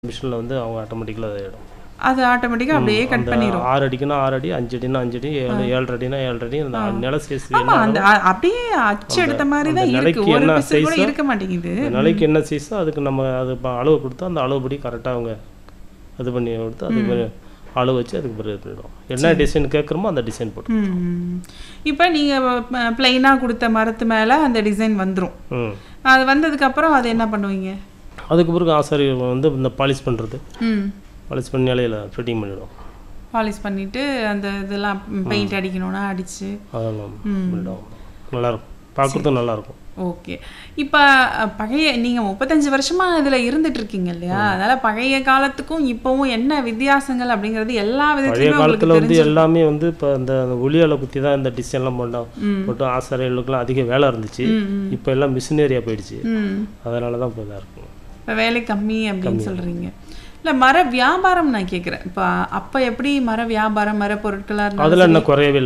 மிஷினில் வந்து அவங்க ஆட்டோமேட்டிக்கலாக இதாகிடும் அது ஆட்டோமேட்டிக்காக அப்படியே கட் பண்ணிடும் ஆறு அடிக்குன்னா ஆறு அடி அஞ்சு அடினா அஞ்சு அடி ஏழு ஏழு அடினா ஏழு அடி அந்த நில சைஸ் ஆமா அந்த அ- அப்படியே அச்சு எடுத்த மாதிரி தான் அந்த இருக்கு நிலைக்கு ஒரு என்ன பிசு கூட size-ஓ, இருக்க மாட்டேங்குது அந்த நிலைக்கு என்ன சைஸோ அதுக்கு நம்ம அது ப- அளவு கொடுத்தா அந்த அளவுபடி கரெக்டாக அவங்க இது பண்ணி கொடுத்து அதுக்கு பிறகு அளவு வச்சு அதுக்கு பிறகு இது பண்ணிடும் என்ன டிசைன் கேட்குறோமோ அந்த டிசைன் போட்டு ம் இப்போ நீங்கள் பிளைனாக கொடுத்த மரத்து மேலே அந்த டிசைன் வந்துரும் ம் அது வந்ததுக்கு அப்புறம் அது என்ன பண்ணுவீங்க அதுக்கு பிறகு ஆசாரி வந்து இந்த பாலிஷ் பண்ணுறது ம் பாலிஷ் பண்ணி இலையில ஃபிட்டிங் பண்ணிவிடும் பாலிஷ் பண்ணிட்டு அந்த இதெல்லாம் பெயிண்ட் அடிக்கணும்னா அடிச்சு அதெல்லாம் பண்ணிவிடும் நல்லாயிருக்கும் பார்க்குறதுக்கு நல்லாயிருக்கும் ஓகே இப்போ பழைய நீங்கள் முப்பத்தஞ்சு வருஷமா இதில் இருந்துட்டு இருக்கீங்க இல்லையா அதனால பழைய காலத்துக்கும் இப்போவும் என்ன வித்தியாசங்கள் அப்படிங்கிறது எல்லா பழைய விதத்துலையுமே உங்களுக்கு காலத்தில் வந்து எல்லாமே வந்து இப்போ இந்த ஒளியால குத்தி தான் இந்த டிசைன்லாம் பண்ணோம் போட்டு ஆசாரியர்களுக்கெல்லாம் அதிக வேலை இருந்துச்சு இப்போ எல்லாம் மிஷினரியாக போயிடுச்சு ம் அதனால தான் இப்போ இதாக இருக்கும் இப்போ வேலை கம்மி அப்படின்னு சொல்றீங்க இல்லை மர வியாபாரம் நான் கேட்குறேன் இப்போ அப்போ எப்படி மர வியாபாரம் மர பொருட்களாக இருந்தாலும் அதில் இன்னும் குறையவே இல்லை